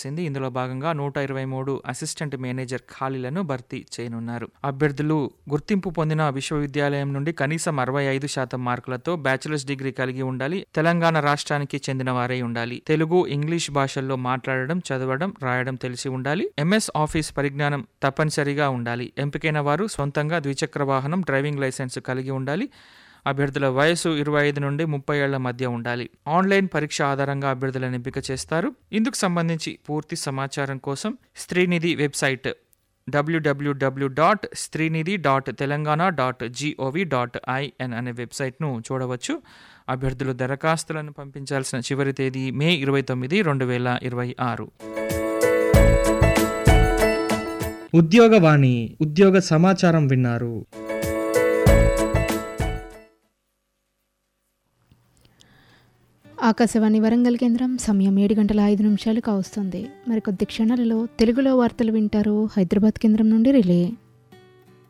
చేసింది ఇందులో భాగంగా నూట ఇరవై మూడు అసిస్టెంట్ మేనేజర్ ఖాళీలను భర్తీ చేయనున్నారు అభ్యర్థులు గుర్తింపు పొందిన విశ్వవిద్యాలయం నుండి కనీసం అరవై ఐదు శాతం మార్కులతో బ్యాచిలర్స్ డిగ్రీ కలిగి ఉండాలి తెలంగాణ రాష్ట్రానికి చెందిన వారై ఉండాలి తెలుగు ఇంగ్లీష్ భాషల్లో మాట్లాడడం చదవడం రాయడం తెలిసి ఉండాలి ఎంఎస్ ఆఫీస్ పరిజ్ఞానం తప్పనిసరిగా ఉండాలి ఎంపికైన వారు సొంతంగా ద్విచక్ర వాహనం డ్రైవింగ్ లైసెన్స్ కలిగి ఉండాలి అభ్యర్థుల వయసు ఇరవై ఐదు నుండి ముప్పై ఏళ్ల మధ్య ఉండాలి ఆన్లైన్ పరీక్ష ఆధారంగా అభ్యర్థులను ఎంపిక చేస్తారు ఇందుకు సంబంధించి పూర్తి సమాచారం కోసం Streenidhi website W W W dot Streenidhi dot Telangana dot G O V dot I N అనే వెబ్సైట్ను చూడవచ్చు అభ్యర్థులు దరఖాస్తులను పంపించాల్సిన చివరి తేదీ మే ఇరవై తొమ్మిది రెండు వేల ఇరవై ఆరు ఉద్యోగవాణి ఉద్యోగ సమాచారం విన్నారు ఆకాశవాణి వరంగల్ కేంద్రం సమయం ఏడు గంటల ఐదు నిమిషాలు కావస్తుంది మరికొద్ది క్షణాలలో తెలుగులో వార్తలు వింటారు హైదరాబాద్ కేంద్రం నుండి రిలే